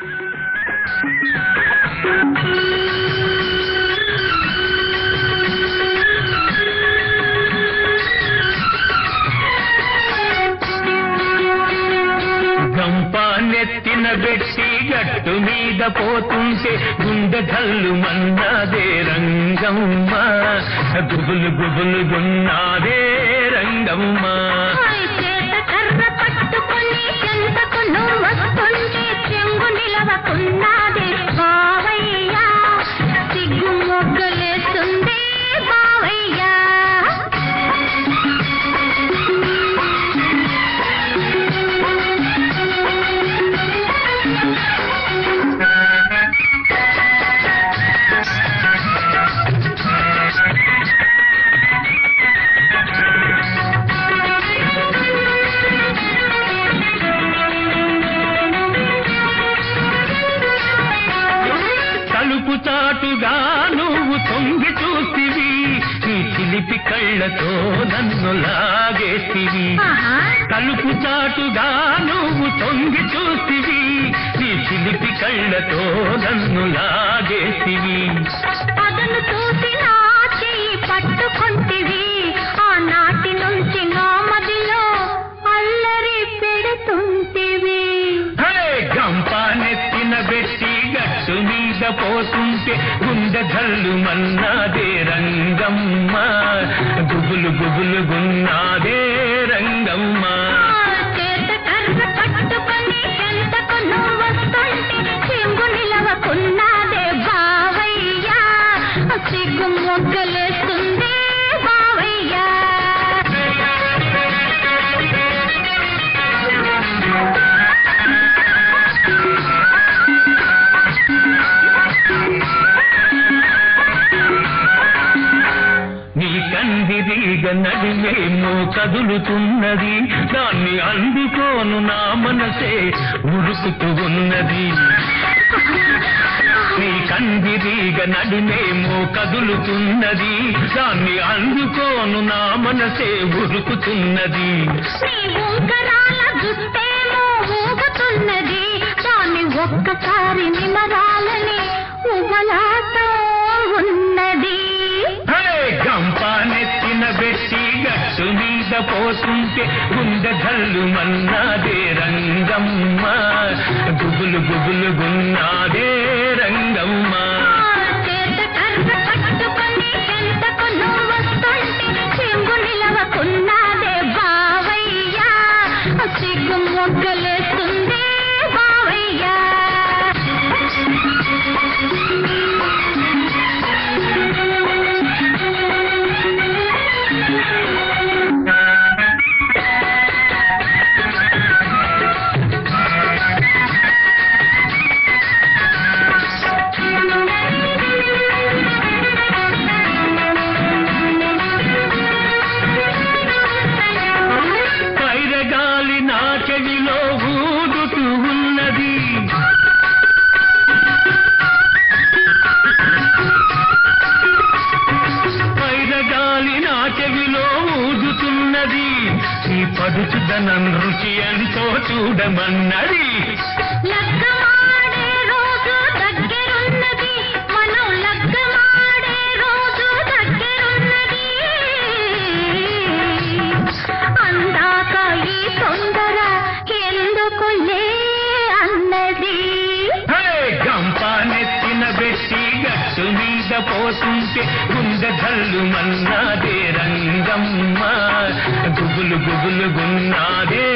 గంప నెత్తిన పెట్టి గట్టు మీద పోతుంటే గుండె జల్లు మన్నాదే రంగమ్మ గుబులు గుబులు గున్నాదే రంగమ్మ హాయ్ చేత కర్ర పట్టుకొని చెంతకు నువ్వు వస్తుంటే చెంగు నిలవకున్నాదే బావయ్యా సిగ్గు మొగ్గలేస్తుంది బావయ్యా తలుపు చాటుగా నువ్వు తొంగి చూసివి నీ చిలిపి కళ్ళతో నన్ను లాగేసివి ఆహా తలుపు చాటుగా నువ్వు తొంగి చూసివి నీ చిలిపి కళ్ళతో నన్ను లాగేసివి అదను చూసి నా చెయ్యి పట్టుకుంటివి ఆనాటి నుంచి నా మదిలో అల్లరి పెడుతుంటివి హే గంప నెత్తిన పెట్టి గట్టు మీద పోతుంటే గుండె జల్లు మన్నాదే రంగమ్మ గుబులు గుబులు గున్నాదే రంగమ్మ చేత కర్ర పట్టుకొని చెంతకు నువ్వు వస్తుంటే చెంగు నిలవకున్నాదే బావయ్యా సిగ్గు మొగ్గలేస్తుంది బావయ్యా నీ కందిరీగ నడిమేమో కదులుతున్నది దాన్ని అందుకోను నా మనసే ఉరుకుతూ ఉన్నది నీ కందిరీగ నడిమేమో కదులుతున్నది దాన్ని అందుకోను నా మనసే ఉరుకుతున్నది నీ ఉంగరాల జుట్టేమో ఊగుతున్నది దాన్ని ఒక్కసారి నిమరాలని ఉమలాతో ఉన్నది హే గంప నెత్తిన పెట్టి గట్టు మీద పోతుంటే గుండె జల్లు మన్నాదే రంగమ్మ గుబులు గుబులు గున్నాదే రంగమ్మ చేత కర్ర పట్టుకొని చెంతకు నువ్వు వస్తుంటే చెంగు నిలవకున్నాదే బావయ్యా సిగ్గు మొగ్గలేస్తుంది బావయ్యా పైరగాలి నా చెవిలో ఊదుతూ ఉన్నది పైరగాలి నా చెవిలో ఊదుతున్నది ఈ పడుచుదనం రుచి ఎంతో చూడమన్నది లగ్గమాడే రోజు దగ్గరున్నది మనం లగ్గమాడే రోజు దగ్గరున్నది అందాక ఈ తొందర ఎందుకులే అన్నది హే గంప నెత్తిన పెట్టి గట్టు మీద పోతుంటే గుండె జల్లు మన్నాదే రంగమ్మ గుబులు గుబులు గున్నాదే